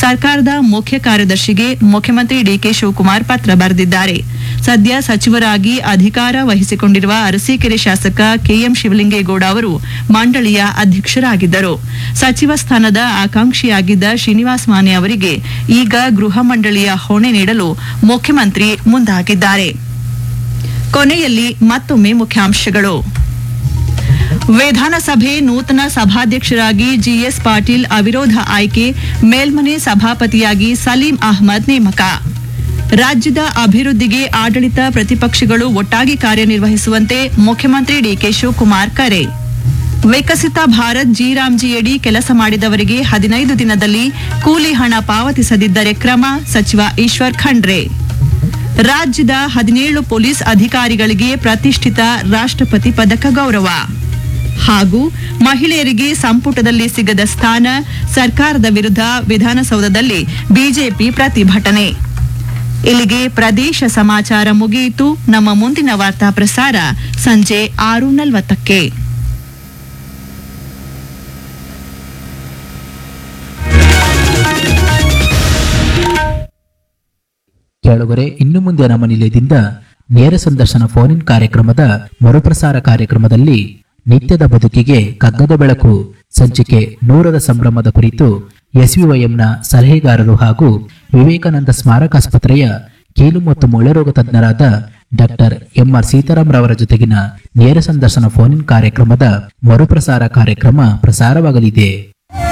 ಸರ್ಕಾರದ ಮುಖ್ಯ ಕಾರ್ಯದರ್ಶಿಗೆ ಮುಖ್ಯಮಂತ್ರಿ ಡಿಕೆ ಶಿವಕುಮಾರ್ ಪತ್ರ ಬರೆದಿದ್ದಾರೆ ಸದ್ಯ ಸಚಿವರಾಗಿ ಅಧಿಕಾರ ವಹಿಸಿಕೊಂಡಿರುವ ಅರಸೀಕೆರೆ ಶಾಸಕ ಕೆಎಂ ಶಿವಲಿಂಗೇಗೌಡ ಅವರು ಮಂಡಳಿಯ ಅಧ್ಯಕ್ಷರಾಗಿದ್ದರು ಸಚಿವ ಸ್ಥಾನದ ಆಕಾಂಕ್ಷಿಯಾಗಿದ್ದ ಶ್ರೀನಿವಾಸ್ ಮಾನೆ ಅವರಿಗೆ ಈಗ ಗೃಹ ಮಂಡಳಿಯ ಹೊಣೆ ನೀಡಲು ಮುಖ್ಯಮಂತ್ರಿ ಮುಂದಾಗಿದ್ದಾರೆ ಕೊನೆಯಲ್ಲಿ ಮತ್ತೊಮ್ಮೆ ಮುಖ್ಯಾಂಶಗಳು ವಿಧಾನಸಭೆ ನೂತನ ಸಭಾಧ್ಯಕ್ಷರಾಗಿ ಜಿಎಸ್ ಪಾಟೀಲ್ ಅವಿರೋಧ ಆಯ್ಕೆ ಮೇಲ್ಮನೆ ಸಭಾಪತಿಯಾಗಿ ಸಲೀಂ ಅಹ್ಮದ್ ನೇಮಕ ರಾಜ್ಯದ ಅಭಿವೃದ್ಧಿಗೆ ಆಡಳಿತ ಪ್ರತಿಪಕ್ಷಗಳು ಒಟ್ಟಾಗಿ ಕಾರ್ಯನಿರ್ವಹಿಸುವಂತೆ ಮುಖ್ಯಮಂತ್ರಿ ಡಿಕೆ ಶಿವಕುಮಾರ್ ಕರೆ ವಿಕಸಿತ ಭಾರತ್ ಜಿರಾಮ್ಜಿಯಡಿ ಕೆಲಸ ಮಾಡಿದವರಿಗೆ ಹದಿನೈದು ದಿನದಲ್ಲಿ ಕೂಲಿ ಹಣ ಪಾವತಿಸದಿದ್ದರೆ ಕ್ರಮ ಸಚಿವ ಈಶ್ವರ್ ಖಂಡ್ರೆ ರಾಜ್ಯದ ಹದಿನೇಳು ಪೊಲೀಸ್ ಅಧಿಕಾರಿಗಳಿಗೆ ಪ್ರತಿಷ್ಠಿತ ರಾಷ್ಟ್ರಪತಿ ಪದಕ ಗೌರವ ಹಾಗೂ ಮಹಿಳೆಯರಿಗೆ ಸಂಪುಟದಲ್ಲಿ ಸಿಗದ ಸ್ಥಾನ ಸರ್ಕಾರದ ವಿರುದ್ಧ ವಿಧಾನಸೌಧದಲ್ಲಿ ಬಿಜೆಪಿ ಪ್ರತಿಭಟನೆ ಇಲ್ಲಿಗೆ ಪ್ರದೇಶ ಸಮಾಚಾರ ಮುಗಿಯಿತು ನಮ್ಮ ಮುಂದಿನ ವಾರ್ತಾ ಪ್ರಸಾರ ಸಂಜೆ ಆರು ನಲವತ್ತಕ್ಕೆ ಕೇಳುಗರೆ ಇನ್ನು ಮುಂದೆ ನಮ್ಮ ನಿಲಯದಿಂದ ನೇರ ಸಂದರ್ಶನ ಫೋನ್ ಇನ್ ಕಾರ್ಯಕ್ರಮದ ಮರುಪ್ರಸಾರ ಕಾರ್ಯಕ್ರಮದಲ್ಲಿ ನಿತ್ಯದ ಬದುಕಿಗೆ ಕಗ್ಗದ ಬೆಳಕು ಸಂಚಿಕೆ ನೂರರ ಸಂಭ್ರಮದ ಕುರಿತು ಎಸ್ವಿವೈಎಂನ ಸಲಹೆಗಾರರು ಹಾಗೂ ವಿವೇಕಾನಂದ ಸ್ಮಾರಕಾಸ್ಪತ್ರೆಯ ಕೀಲು ಮತ್ತು ಮೊಳೆರೋಗ ತಜ್ಞರಾದ ಡಾಕ್ಟರ್ ಎಂಆರ್ ಸೀತಾರಾಮ್ ರವರ ಜೊತೆಗಿನ ನೇರ ಸಂದರ್ಶನ ಫೋನ್ ಇನ್ ಕಾರ್ಯಕ್ರಮದ ಮರುಪ್ರಸಾರ ಕಾರ್ಯಕ್ರಮ ಪ್ರಸಾರವಾಗಲಿದೆ